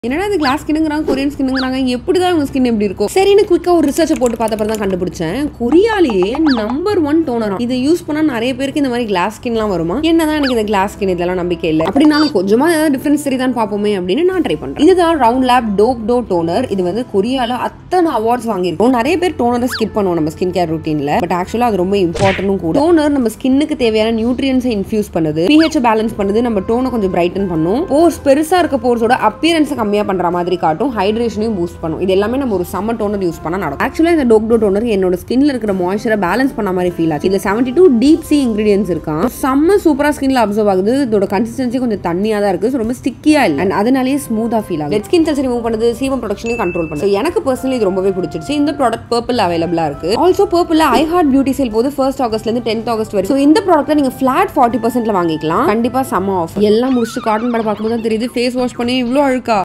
என்னடா இது class ஸ்கின்னுங்கிறாங்க Korean ஸ்கின்னுங்கிறாங்க எப்படிதான் இவங்க ஸ்கின் எப்படி இருக்கும் சரின்னு குயிக்கா ஒரு ரிசர்ச்சை போட்டு பார்த்தப்ப தான் கண்டுபிடிச்சேன் கொரியாலேயே நம்பர் ஒன் டோனர் இதை யூஸ் பண்ணா நிறைய பேருக்கு இந்த மாதிரி கிளாஸ் ஸ்கின்லாம் வருமா என்னதான் எனக்கு இந்த கிளாஸ் ஸ்கின் இதெல்லாம் நம்பிக்கை இல்லை அப்படின்னாலும் கொஞ்சமா ஏதாவது டிஃபரன்ஸ் தெரியுதான் பார்ப்போமே அப்படின்னு நான் ட்ரை பண்றேன் இதுதான் ரவுண்ட் லேப் டோப் டோ டோனர் இது வந்து கொரியால அத்தனை அவார்ட்ஸ் வாங்கியிருக்கோம் நிறைய பேர் டோனரை ஸ்கிப் பண்ணுவோம் நம்ம ஸ்கின் கேர் ரூட்டீன்ல பட் ஆக்சுவலா அது ரொம்ப இம்பார்ட்டன்ட்டும் கூட டோனர் நம்ம ஸ்கின்னுக்கு தேவையான நியூட்ரியன்ஸை இன்ஃபியூஸ் பண்ணுது பிஹெச் பேலன்ஸ் பண்ணுது நம்ம டோனை கொஞ்சம் பிரைட்டன் பண்ணும் போர்ஸ் பெருசா இருக்க போர்ஸோட அப்பியரன்ஸை கம்மியா பண்ற மாதிரி காட்டும் ஹைட்ரேஷனையும் பூஸ்ட் பண்ணும் இது எல்லாமே நம்ம ஒரு சம்மர் டோனர் யூஸ் பண்ணா நடக்கும் ஆக்சுவலா இந்த டோக் டோ டோனர் என்னோட ஸ்கின்ல இருக்கிற மாய்ச்சரை பேலன்ஸ் பண்ண மாதிரி ஃபீல் ஆச்சு இதுல seventy two deep sea ingredients இருக்கான் செம்ம சூப்பரா ஸ்கின்ல அப்சர்வ் ஆகுது இதோட கன்சிஸ்டன்சி கொஞ்சம் தண்ணியா தான் இருக்கு So ரொம்ப ஸ்டிக்கியா இல்லை அண்ட் அதனாலேயே ஸ்மூத்தா ஃபீல் ஆகுது ஸ்கின் செல்ஸ் ரிமூவ் பண்ணுது சீவம் ப்ரொடக்ஷனையும் கண்ட்ரோல் பண்ணுது So எனக்கு பர்சனலி இது ரொம்பவே பிடிச்சிருச்சு இந்த ப்ராடக்ட் பர்பிள் அவைலபிளா இருக்கு also Purplle I heart beauty sale போது ஃபர்ஸ்ட் ஆகஸ்ட்ல இருந்து டென்த் ஆகஸ்ட் வரைக்கும் So இந்த ப்ராடக்ட்டை நீங்க ஃபிளாட் ஃபார்ட்டி பர்சன்ட்ல வாங்கிக்கலாம் கண்டிப்பா செம்ம ஆஃப் எல்லாம் முடிச்சுட்டு காட்டன் படம் பார்க்கும்போது தான் தெரியுது ஃபேஸ் வாஷ் பண்ணி இவ்வளோ அழுக்கா